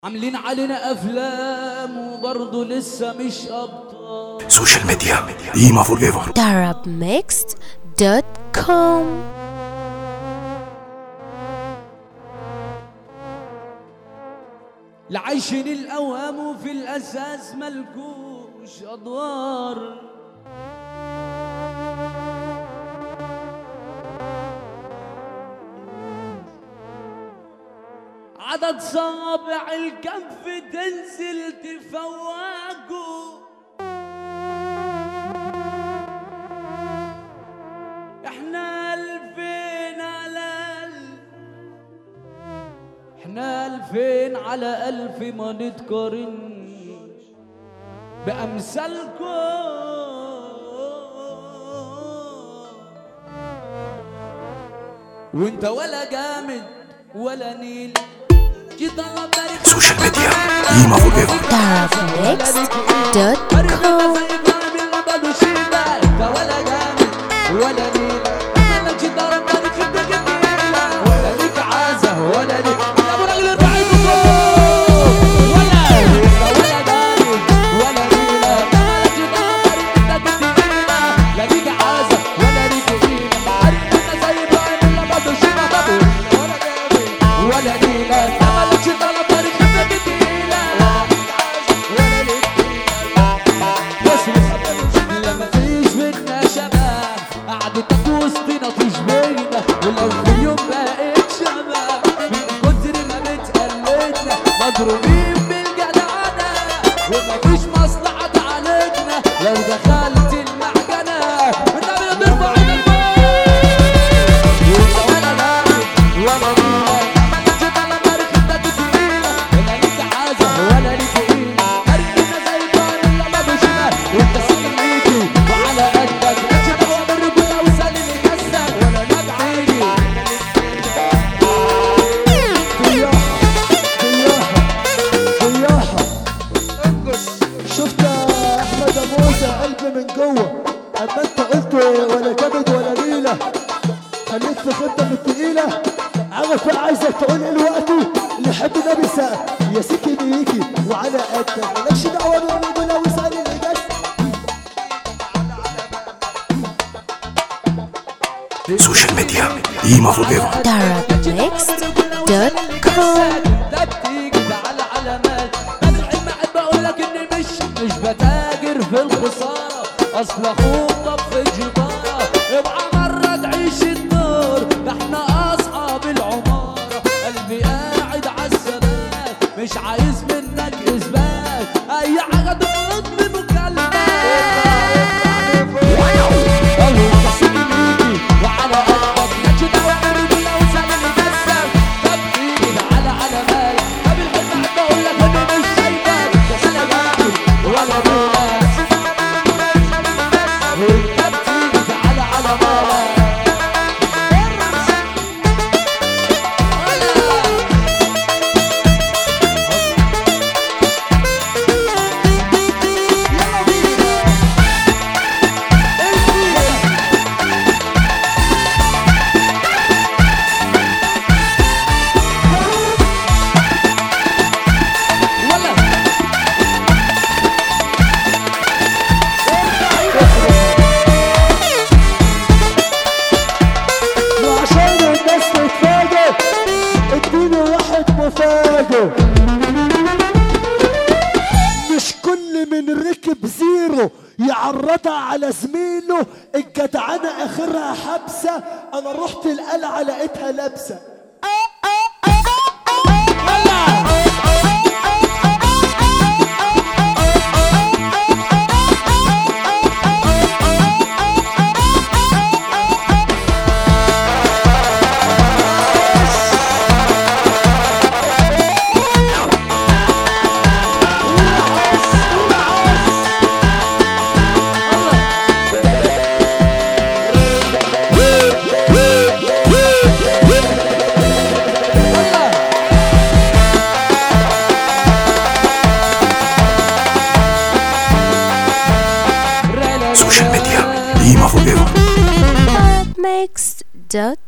عاملين علينا افلام وبرضه لسه مش ابطال سوشيال ميديا قيمة فور ايفر arabmixed.com لعايشين الاوهام وفي الاساس ملكوش ادوار عدد صابع الكف تنزل تفوقه احنا الفين على الف احنا الفين على الف ما نتقارنش بأمثالكم وانت ولا جامد ولا نيل جيت الله بارك سوشيال ميديا قيمة فور ايفر arabmixed.com ولا نيلة ما لكش طلب بارك خدك تقيلة ولا ليك بس لما فيش منا شباب قعدتك وسطنا تشبهنا ولو في يوم بقيت شباب من كتر ما بتقلدنا مضروبين بالجدعنة ومفيش مصلحة تعالجنا لو دخلت المعجنة النبي بيرفع ايدك ولا نايم ولا نيلة مالكش طلب بارك خدك تقيلة ولا ليك عازة ولا ليك قيمة قلبنا زي الطار اللي ما بيشمال وانت سلميكي وعلى قدك مالكش دعوة بالرجولة وسال اللي كسر ولا نبع عيني ضياحة شفت يا احمد ابو موسى قلبي من جوه اما انت قلت ولا كبد ولا نيله خليك في خطه من التقيله عارف بقى عايزك تقول ايه دلوقتي اللي يحب النبي سقف يا سيكي بيكي وعلى قدك مالكش دعوه بالرجوله واسال اللي جس سوشيال ميديا قيمة فور ايفر arabmixed.com ده بتيجي على علامات انا الحلم احب اقول لك اني مش مش بتاجر في الخساره اصل اخوك طب في جداره اوعى مره تعيش الدور ده احنا اصحاب العماره قلبي قاعد على الثبات مش عايز منك اثبات اي حاجه تغلط بمكالمه قالوا كسيني بيجي وعلى قلبك مالكش دعوة بالرجولة وسام اللي كسر طب ايد على علامات طب الحلم احب اقول لك اني مش شايفك بس انا جاهل ولا بولاك وانت بتيجي على علامات يلا بينا ولا وعشان الناس تتفاجئ اديني واحد مفاجئ مش كل من ركب زيرو يعرضها على زميله الجدعنة اخرها حبسة انا رحت القلعة لقيتها لابسة سوشيال ميديا قيمة فور ايفر arabmixed.com